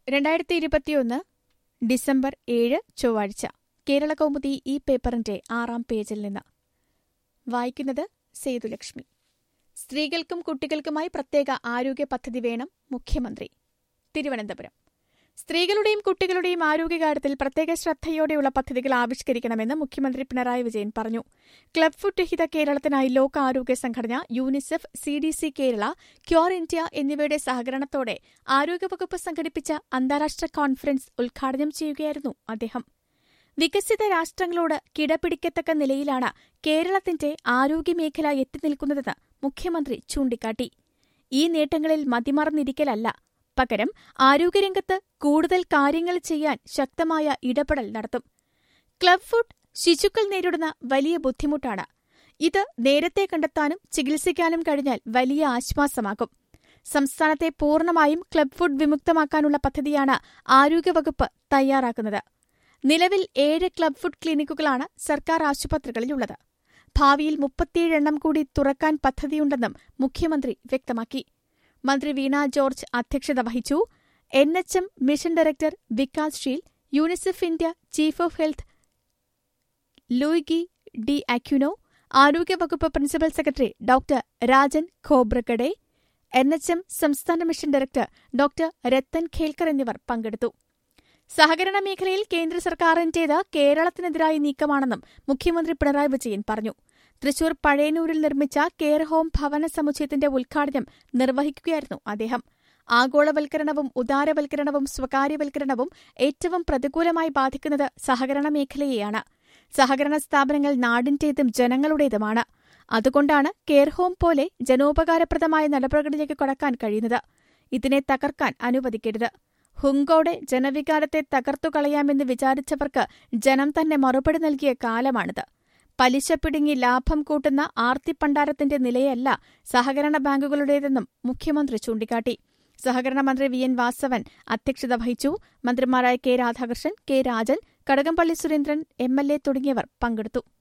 രണ്ടായിരത്തി ഇരുപത്തിയൊന്ന് ഡിസംബർ ഏഴ് ചൊവ്വാഴ്ച കേരള കൗമുദി ഈ പേപ്പറിന്റെ ആറാം പേജിൽ നിന്ന് വായിക്കുന്നത് സേതുലക്ഷ്മി സ്ത്രീകൾക്കും കുട്ടികൾക്കുമായി പ്രത്യേക ആരോഗ്യ പദ്ധതി വേണം മുഖ്യമന്ത്രി തിരുവനന്തപുരം സ്ത്രീകളുടെയും കുട്ടികളുടെയും ആരോഗ്യകാര്യത്തിൽ പ്രത്യേക ശ്രദ്ധയോടെയുള്ള പദ്ധതികൾ ആവിഷ്കരിക്കണമെന്ന് മുഖ്യമന്ത്രി പിണറായി വിജയൻ പറഞ്ഞു ക്ലബ് ഫുഡ് രഹിത കേരളത്തിനായി ലോകാരോഗ്യ സംഘടന UNICEF C D C Kerala cure India എന്നിവയുടെ സഹകരണത്തോടെ ആരോഗ്യവകുപ്പ് സംഘടിപ്പിച്ച അന്താരാഷ്ട്ര കോൺഫറൻസ് ഉദ്ഘാടനം ചെയ്യുകയായിരുന്നു അദ്ദേഹം വികസിത രാഷ്ട്രങ്ങളോട് കിടപിടിക്കത്തക്ക നിലയിലാണ് കേരളത്തിന്റെ ആരോഗ്യമേഖല എത്തിനിൽക്കുന്നതെന്ന് മുഖ്യമന്ത്രി ചൂണ്ടിക്കാട്ടി ഈ നേട്ടങ്ങളിൽ മതിമറന്നിരിക്കലല്ല പകരം ആരോഗ്യരംഗത്ത് കൂടുതൽ കാര്യങ്ങൾ ചെയ്യാൻ ശക്തമായ ഇടപെടൽ നടത്തും ക്ലബ് ഫുഡ് ശിശുക്കൾ നേരിടുന്ന വലിയ ബുദ്ധിമുട്ടാണ് ഇത് നേരത്തെ കണ്ടെത്താനും ചികിത്സിക്കാനും കഴിഞ്ഞാൽ വലിയ ആശ്വാസമാകും സംസ്ഥാനത്തെ പൂർണ്ണമായും ക്ലബ് ഫുഡ് വിമുക്തമാക്കാനുള്ള പദ്ധതിയാണ് ആരോഗ്യവകുപ്പ് തയ്യാറാക്കുന്നത് നിലവിൽ ഏഴ് ക്ലബ് ഫുഡ് ക്ലിനിക്കുകളാണ് സർക്കാർ ആശുപത്രികളിലുള്ളത് ഭാവിയിൽ മുപ്പത്തിയേഴ് എണ്ണം കൂടി തുറക്കാൻ പദ്ധതിയുണ്ടെന്നും മുഖ്യമന്ത്രി വ്യക്തമാക്കി മന്ത്രി വീണ ജോർജ് അധ്യക്ഷത വഹിച്ചു N H M mission director Vikas Sheel UNICEF India chief of health Luigi D'Aquino ആരോഗ്യവകുപ്പ് principal secretary doctor Rajan Khobragade N H M സംസ്ഥാന mission director doctor Rathan Khelkar എന്നിവർ പങ്കെടുത്തു സഹകരണ മേഖലയിൽ കേന്ദ്ര സർക്കാരിന്റേത് കേരളത്തിനെതിരായ നീക്കമാണെന്നും മുഖ്യമന്ത്രി പിണറായി വിജയൻ പറഞ്ഞു തൃശൂർ പഴയന്നൂരിൽ നിർമ്മിച്ച കെയർ ഹോം ഭവന സമുച്ചയത്തിന്റെ ഉദ്ഘാടനം നിർവഹിക്കുകയായിരുന്നു അദ്ദേഹം ആഗോളവൽക്കരണവും ഉദാരവൽക്കരണവും സ്വകാര്യവൽക്കരണവും ഏറ്റവും പ്രതികൂലമായി ബാധിക്കുന്നത് സഹകരണ മേഖലയെയാണ് സഹകരണ സ്ഥാപനങ്ങൾ നാടിന്റേതും ജനങ്ങളുടേതുമാണ് അതുകൊണ്ടാണ് കെയർ ഹോം പോലെ ജനോപകാരപ്രദമായ നടപടികളിലേക്ക് കടക്കാൻ കഴിയുന്നത് ഇതിനെ തകർക്കാൻ അനുവദിക്കരുത് ഹുങ്കോടെ ജനവികാരത്തെ തകർത്തുകളയാമെന്ന് വിചാരിച്ചവർക്ക് ജനം തന്നെ മറുപടി നൽകിയ കാലമാണിത് പലിശ പിടുങ്ങി ലാഭം കൂട്ടുന്ന ആർത്തിപ്പണ്ടാരത്തിന്റെ നിലയല്ല സഹകരണ ബാങ്കുകളുടേതെന്നും മുഖ്യമന്ത്രി ചൂണ്ടിക്കാട്ടി സഹകരണ മന്ത്രി വി എൻ വാസവൻ അധ്യക്ഷത വഹിച്ചു മന്ത്രിമാരായ K Radhakrishnan K Rajan Kadakampally Surendran M L A തുടങ്ങിയവർ പങ്കെടുത്തു